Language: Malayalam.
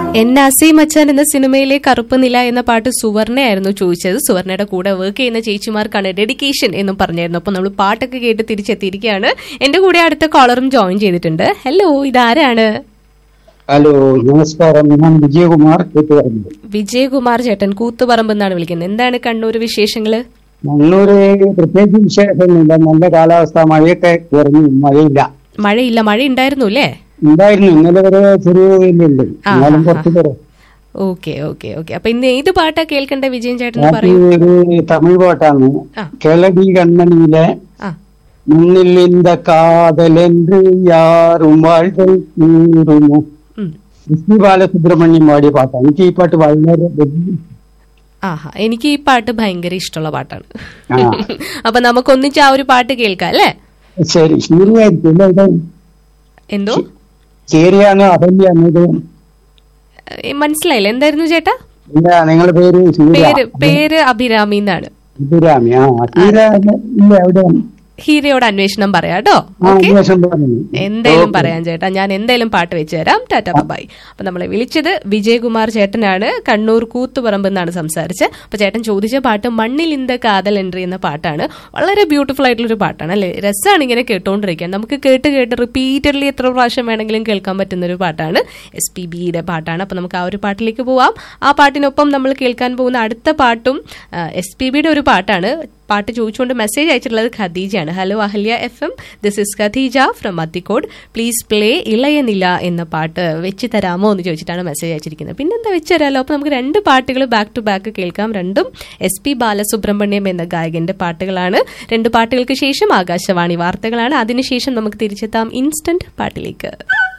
എൻ അസീം അച്ഛൻ എന്ന സിനിമയിലെ കറുപ്പ് നില എന്ന പാട്ട് സുവർണയായിരുന്നു ചോദിച്ചത് സുവർണയുടെ കൂടെ വർക്ക് ചെയ്യുന്ന ചേച്ചിമാർക്കാണ് ഡെഡിക്കേഷൻ എന്നും പറഞ്ഞായിരുന്നു അപ്പൊ നമ്മൾ പാട്ടൊക്കെ കേട്ട് തിരിച്ചെത്തിയിരിക്കുകയാണ് എന്റെ കൂടെ അടുത്ത കോളറും ജോയിൻ ചെയ്തിട്ടുണ്ട് ഹലോ ഇതാരാണ് ഹലോ നമസ്കാരം ഞാൻ വിജയകുമാർ കൂത്തുപറമ്പ് വിജയകുമാർ ചേട്ടൻ കൂത്തുപറമ്പ് എന്നാണ് വിളിക്കുന്നത് എന്താണ് കണ്ണൂർ വിശേഷങ്ങള് മണ്ണൂര് പ്രത്യേകിച്ച് വിശേഷമൊന്നുമില്ല നല്ല കാലാവസ്ഥ മഴയൊക്കെ കുറഞ്ഞു മഴയില്ല മഴയില്ല മഴ ഉണ്ടായിരുന്നു അല്ലേ ഉണ്ടായിരുന്നു ഇന്നലെ വരെ ചെറിയ വെയിലുണ്ട് ആ, എന്നാലും ആ, കുറച്ച് കുറവ് ഓക്കെ ഓക്കെ ഓക്കെ അപ്പൊ ഇന്ന് ഏത് പാട്ടാ കേൾക്കണ്ടേ വിജയൻ ചേട്ടൻ അത് പറയൂ ഒരു തമിഴ് പാട്ടാണ് ആ. കേളടി കണ്ണനിയിലെ ആ മുന്നിൽ இந்த കാതൽ என்று யாரும் வாழ்தல் கூறுമോ ഉം. എസ് പി ബാലസുബ്രഹ്മണ്യം പാടിയ പാട്ടാണ് എനിക്ക് ഈ പാട്ട് വളരെ വലിയ ആഹാ എനിക്ക് ഈ പാട്ട് ഭയങ്കര ഇഷ്ടമുള്ള പാട്ടാണ് ആ. അപ്പൊ നമുക്ക് ഒന്നിച്ച് ആ ഒരു പാട്ട് കേൾക്കാം അല്ലേ ശരി ശരിയായിരിക്കും അല്ലേ ഇത് എന്തോ ചേരിയാണ് അഹല്യാണ് ഇത് ഏ, മനസ്സിലായില്ല എന്തായിരുന്നു ചേട്ടാ ഇല്ല നിങ്ങളുടെ പേര് സൂര്യ പേര് പേര് അഭിരാമി എന്നാണ് ഇതുരാമി ആ തീരെ ഇല്ല എവിടെയാണ് ഹീരയോട് അന്വേഷണം പറയാം കേട്ടോ ആ ഓക്കെ അന്വേഷണം പറഞ്ഞു എന്തായാലും പറയാം ചേട്ടാ ഞാൻ എന്തായാലും പാട്ട് വെച്ച് തരാം ടാറ്റ ബൈ അപ്പൊ നമ്മളെ വിളിച്ചത് വിജയകുമാർ ചേട്ടനാണ് കണ്ണൂർ കൂത്തുപറമ്പ് എന്നാണ് സംസാരിച്ചത് അപ്പൊ ചേട്ടൻ ചോദിച്ച പാട്ട് മണ്ണിൽ ഇന്ത കാതൽ എൻട്രി എന്ന പാട്ടാണ് വളരെ ബ്യൂട്ടിഫുൾ ആയിട്ടുള്ള ഒരു പാട്ടാണ് അല്ലെ രസമാണ് ഇങ്ങനെ കേട്ടോണ്ടിരിക്കാൻ നമുക്ക് കേട്ട് കേട്ട് റിപ്പീറ്റഡ്ലി എത്ര പ്രാവശ്യം വേണമെങ്കിലും കേൾക്കാൻ പറ്റുന്ന ഒരു പാട്ടാണ് എസ് പി ബിയുടെ പാട്ടാണ് അപ്പൊ നമുക്ക് ആ ഒരു പാട്ടിലേക്ക് പോവാം ആ പാട്ടിനൊപ്പം നമ്മൾ കേൾക്കാൻ പോകുന്ന അടുത്ത പാട്ടും എസ് പി ബിയുടെ ഒരു പാട്ടാണ് പാട്ട് ചോദിച്ചുകൊണ്ട് മെസ്സേജ് അയച്ചിട്ടുള്ളത് ഖദീജയാണ് hello Ahalya F M this is Khadeeja from Mathikode please play Ilayanila എന്ന പാട്ട് വെച്ച് തരാമോ എന്ന് ചോദിച്ചിട്ടാണ് മെസ്സേജ് അയച്ചിരിക്കുന്നത് പിന്നെന്താ വെച്ച് തരാമല്ലോ അപ്പോൾ നമുക്ക് രണ്ട് പാട്ടുകൾ ബാക്ക് ടു ബാക്ക് കേൾക്കാം രണ്ടും എസ് പി ബാലസുബ്രഹ്മണ്യം എന്ന ഗായകന്റെ പാട്ടുകളാണ് രണ്ട് പാട്ടുകൾക്ക് ശേഷം ആകാശവാണി വാർത്തകളാണ് അതിനുശേഷം നമുക്ക് തിരിച്ചെത്താം ഇൻസ്റ്റന്റ് പാട്ടിലേക്ക്